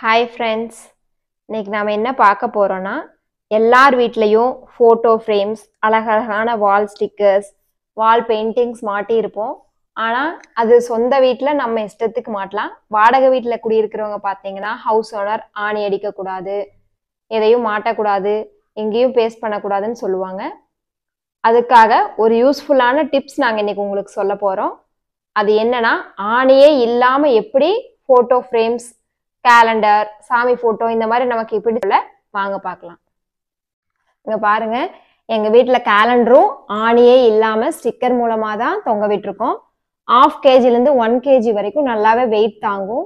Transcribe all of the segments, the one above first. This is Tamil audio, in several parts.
ஹாய் ஃப்ரெண்ட்ஸ் இன்னைக்கு நாம் என்ன பார்க்க போகிறோன்னா எல்லார் வீட்லேயும் ஃபோட்டோ ஃப்ரேம்ஸ் அழகழகான வால் ஸ்டிக்கர்ஸ் வால் பெயிண்டிங்ஸ் மாட்டியிருப்போம் ஆனால் அது சொந்த வீட்டில் நம்ம இஷ்டத்துக்கு மாட்டலாம் வாடகை வீட்டில் குடியிருக்கிறவங்க பார்த்தீங்கன்னா ஹவுஸ் ஓனர் ஆணி அடிக்கக்கூடாது எதையும் மாட்டக்கூடாது எங்கேயும் பேஸ்ட் பண்ணக்கூடாதுன்னு சொல்லுவாங்க அதுக்காக ஒரு யூஸ்ஃபுல்லான டிப்ஸ் நாங்கள் இன்னைக்கு உங்களுக்கு சொல்ல போகிறோம் அது என்னன்னா ஆணியே இல்லாமல் எப்படி ஃபோட்டோ ஃப்ரேம்ஸ் கேலண்டர் சாமி ஃபோட்டோ இந்த மாதிரி நமக்கு எப்படி சொல்ல வாங்க பார்க்கலாம் இங்கே பாருங்க எங்கள் வீட்டில் கேலண்டரும் ஆணியே இல்லாமல் ஸ்டிக்கர் மூலமாக தான் தொங்க விட்டுருக்கோம் ஆஃப் கேஜிலேருந்து ஒன் கேஜி வரைக்கும் நல்லாவே வெயிட் தாங்கும்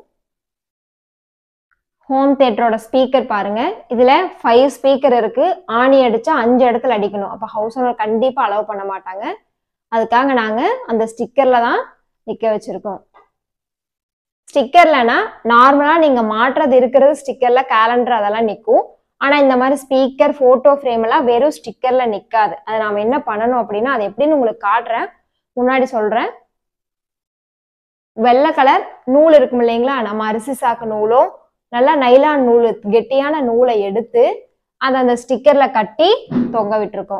ஹோம் தேட்டரோட ஸ்பீக்கர் பாருங்க இதுல ஃபைவ் ஸ்பீக்கர் இருக்கு ஆணி அடிச்சா அஞ்சு இடத்துல அடிக்கணும் அப்போ ஹவுஸ் ஓனர் கண்டிப்பா அலோவ் பண்ண மாட்டாங்க அதுக்காக நாங்க அந்த ஸ்டிக்கர்ல தான் நிக்க வச்சிருக்கோம் ஸ்டிக்கர்லனா நார்மலா நீங்க மாற்றுறது இருக்கிறது ஸ்டிக்கர்ல கேலண்டர் அதெல்லாம் நிற்கும் ஆனா இந்த மாதிரி ஸ்பீக்கர் போட்டோ ஃப்ரேம் எல்லாம் வெறும் ஸ்டிக்கர்ல நிக்காது அதை நாம என்ன பண்ணணும் அப்படின்னா அது எப்படின்னு உங்களுக்கு காட்டுறேன் முன்னாடி சொல்றேன் வெள்ளை கலர் நூல் இருக்கும் இல்லைங்களா நம்ம அரிசி சாக்கு நூலோ நல்லா நைலான் நூல் கெட்டியான நூலை எடுத்து அதை அந்த ஸ்டிக்கர்ல கட்டி தொங்க விட்டுருக்கோம்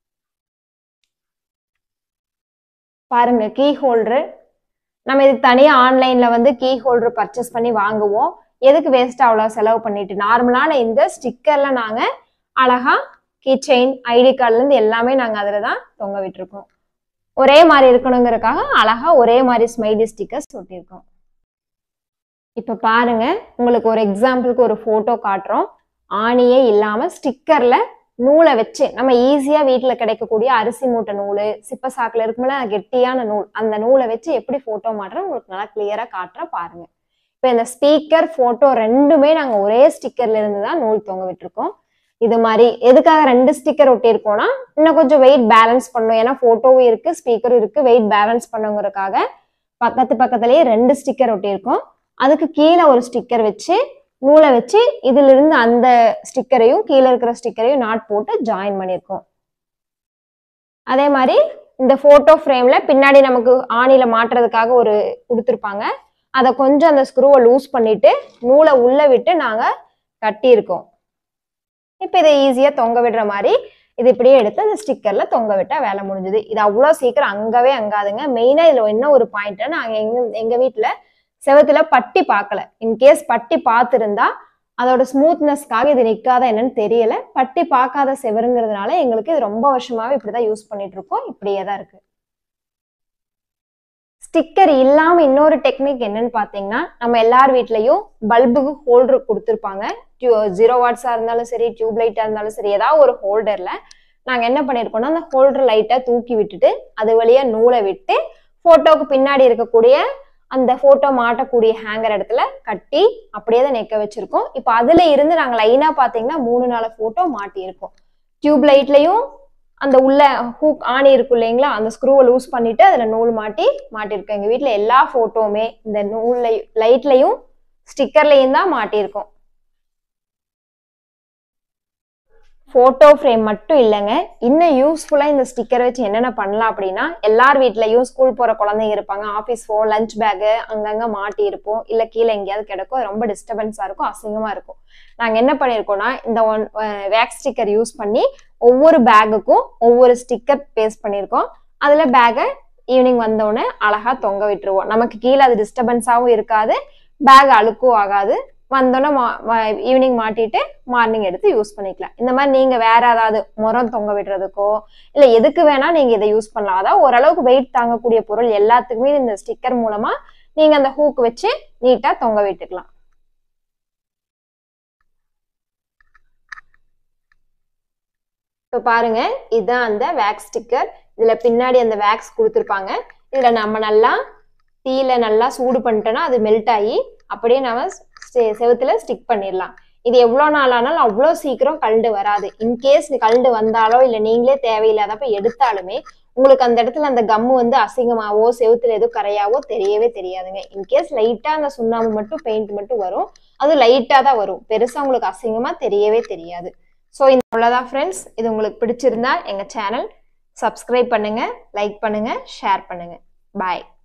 பாருங்க கீ ஹோல்டரு நம்ம இதுக்கு தனியா ஆன்லைன்ல வந்து கீ ஹோல்டர் பர்ச்சேஸ் பண்ணி வாங்குவோம் எதுக்கு வேஸ்ட் அவ்வளோ செலவு பண்ணிட்டு நார்மலான இந்த ஸ்டிக்கர்ல நாங்க அழகா கீ செயின் ஐடி கார்டுல இருந்து எல்லாமே நாங்க அதுல தான் தொங்க விட்டுருக்கோம் ஒரே மாதிரி இருக்கணுங்கிறதுக்காக அழகா ஒரே மாதிரி ஸ்மைலி ஸ்டிக்கர்ஸ் ஒட்டியிருக்கோம் இப்போ பாருங்க உங்களுக்கு ஒரு எக்ஸாம்பிளுக்கு ஒரு ஃபோட்டோ காட்டுறோம் ஆணியே இல்லாமல் ஸ்டிக்கரில் நூலை வச்சு நம்ம ஈஸியாக வீட்டில் கிடைக்கக்கூடிய அரிசி மூட்டை நூல் சிப்ப சாக்கில் இருக்கும்போது கெட்டியான நூல் அந்த நூலை வச்சு எப்படி ஃபோட்டோ மாட்டுறோம் உங்களுக்கு நல்லா கிளியராக காட்டுற பாருங்க இப்போ இந்த ஸ்பீக்கர் ஃபோட்டோ ரெண்டுமே நாங்கள் ஒரே ஸ்டிக்கர்ல இருந்து தான் நூல் தொங்க விட்டுருக்கோம் இது மாதிரி எதுக்காக ரெண்டு ஸ்டிக்கர் ஒட்டியிருக்கோம்னா இன்னும் கொஞ்சம் வெயிட் பேலன்ஸ் பண்ணணும் ஏன்னா ஃபோட்டோவும் இருக்கு ஸ்பீக்கரும் இருக்கு வெயிட் பேலன்ஸ் பண்ணுங்கிறதுக்காக பக்கத்து பக்கத்துலேயே ரெண்டு ஸ்டிக்கர் ஒட்டியிருக்கோம் அதுக்கு கீழே ஒரு ஸ்டிக்கர் வச்சு நூலை வச்சு இதுல இருந்து அந்த ஸ்டிக்கரையும் கீழே இருக்கிற ஸ்டிக்கரையும் நாட் போட்டு ஜாயின் பண்ணியிருக்கோம் அதே மாதிரி இந்த போட்டோ ஃப்ரேம்ல பின்னாடி நமக்கு ஆணியில மாட்டுறதுக்காக ஒரு கொடுத்துருப்பாங்க அதை கொஞ்சம் அந்த ஸ்க்ரூவை லூஸ் பண்ணிட்டு நூலை உள்ள விட்டு நாங்க கட்டியிருக்கோம் இப்போ இதை ஈஸியா தொங்க விடுற மாதிரி இது இப்படியே எடுத்து அந்த ஸ்டிக்கர்ல தொங்க விட்டா வேலை முடிஞ்சுது இது அவ்வளோ சீக்கிரம் அங்கவே அங்காதுங்க மெயினா இதுல என்ன ஒரு பாயிண்ட் நாங்க எங்க எங்க வீட்டுல செவத்துல பட்டி பார்க்கல இன்கேஸ் பட்டி பார்த்துருந்தா அதோட ஸ்மூத்னஸ்க்காக இது நிற்காத என்னன்னு தெரியல பட்டி பார்க்காத செவருங்கிறதுனால எங்களுக்கு இது ரொம்ப வருஷமாவே இப்படிதான் யூஸ் பண்ணிட்டு இருக்கோம் இப்படியே தான் இருக்கு ஸ்டிக்கர் இல்லாம இன்னொரு டெக்னிக் என்னன்னு பாத்தீங்கன்னா நம்ம எல்லார் வீட்லயும் பல்புக்கு ஹோல்டர் கொடுத்துருப்பாங்க ஜீரோ வாட்ஸா இருந்தாலும் சரி டியூப் லைட்டா இருந்தாலும் சரி ஏதாவது ஒரு ஹோல்டர்ல நாங்க என்ன பண்ணிருக்கோம்னா அந்த ஹோல்டர் லைட்டா தூக்கி விட்டுட்டு அது வழியா நூலை விட்டு போட்டோக்கு பின்னாடி இருக்கக்கூடிய அந்த போட்டோ மாட்டக்கூடிய ஹேங்கர் இடத்துல கட்டி அப்படியே தான் நெக்க வச்சிருக்கோம் இப்போ அதுல இருந்து நாங்க லைனா பாத்தீங்கன்னா மூணு நாலு போட்டோ மாட்டியிருக்கோம் டியூப் லைட்லயும் அந்த உள்ள ஹூக் ஆணி இருக்கும் இல்லைங்களா அந்த ஸ்க்ரூவை லூஸ் பண்ணிட்டு அதுல நூல் மாட்டி மாட்டியிருக்கோம் எங்க வீட்டுல எல்லா போட்டோவுமே இந்த நூல்ல லைட்லயும் ஸ்டிக்கர்லயும் தான் மாட்டியிருக்கோம் ஃபோட்டோ ஃப்ரேம் மட்டும் இல்லைங்க இன்னும் யூஸ்ஃபுல்லாக இந்த ஸ்டிக்கர் வச்சு என்னென்ன பண்ணலாம் அப்படின்னா எல்லார் வீட்லையும் ஸ்கூல் போகிற குழந்தைங்க இருப்பாங்க ஆஃபீஸ் ஃபோன் லஞ்ச் பேக்கு அங்கங்கே மாட்டி இருப்போம் இல்லை கீழே எங்கேயாவது கிடக்கும் ரொம்ப டிஸ்டர்பன்ஸாக இருக்கும் அசிங்கமாக இருக்கும் நாங்கள் என்ன பண்ணியிருக்கோம்னா இந்த ஒன் வேக்ஸ் ஸ்டிக்கர் யூஸ் பண்ணி ஒவ்வொரு பேக்குக்கும் ஒவ்வொரு ஸ்டிக்கர் பேஸ்ட் பண்ணியிருக்கோம் அதில் பேக்கை ஈவினிங் வந்தோடனே அழகாக தொங்க விட்டுருவோம் நமக்கு கீழே அது டிஸ்டர்பன்ஸாகவும் இருக்காது பேக் அழுக்கும் ஆகாது வந்தோன்னே ஈவினிங் மாட்டிட்டு மார்னிங் எடுத்து யூஸ் பண்ணிக்கலாம் இந்த மாதிரி நீங்க வேற ஏதாவது முறம் தொங்க விடுறதுக்கோ இல்ல எதுக்கு வேணா நீங்க இதை யூஸ் பண்ணலாம் அதாவது ஓரளவுக்கு வெயிட் தாங்கக்கூடிய பொருள் எல்லாத்துக்குமே இந்த ஸ்டிக்கர் மூலமா நீங்க அந்த ஹூக் வச்சு நீட்டா தொங்க விட்டுக்கலாம் இப்போ பாருங்க இதுதான் அந்த வேக்ஸ் ஸ்டிக்கர் இதுல பின்னாடி அந்த வேக்ஸ் கொடுத்துருப்பாங்க இதுல நம்ம நல்லா தீயில நல்லா சூடு பண்ணிட்டோம்னா அது மெல்ட் ஆகி அப்படியே நம்ம செவத்துல ஸ்டிக் பண்ணிடலாம் இது எவ்வளோ நாள் ஆனாலும் அவ்வளோ சீக்கிரம் கல்டு வராது இன்கேஸ் கல்டு வந்தாலோ இல்லை நீங்களே தேவையில்லாதப்ப எடுத்தாலுமே உங்களுக்கு அந்த இடத்துல அந்த கம்மு வந்து அசிங்கமாவோ செவுத்துல எதுவும் கரையாவோ தெரியவே தெரியாதுங்க இன்கேஸ் லைட்டா அந்த சுண்ணாம்பு மட்டும் பெயிண்ட் மட்டும் வரும் அது லைட்டா தான் வரும் பெருசா உங்களுக்கு அசிங்கமா தெரியவே தெரியாது ஸோ இந்த அவ்வளோதான் ஃப்ரெண்ட்ஸ் இது உங்களுக்கு பிடிச்சிருந்தா எங்க சேனல் சப்ஸ்கிரைப் பண்ணுங்க லைக் பண்ணுங்க ஷேர் பண்ணுங்க பாய்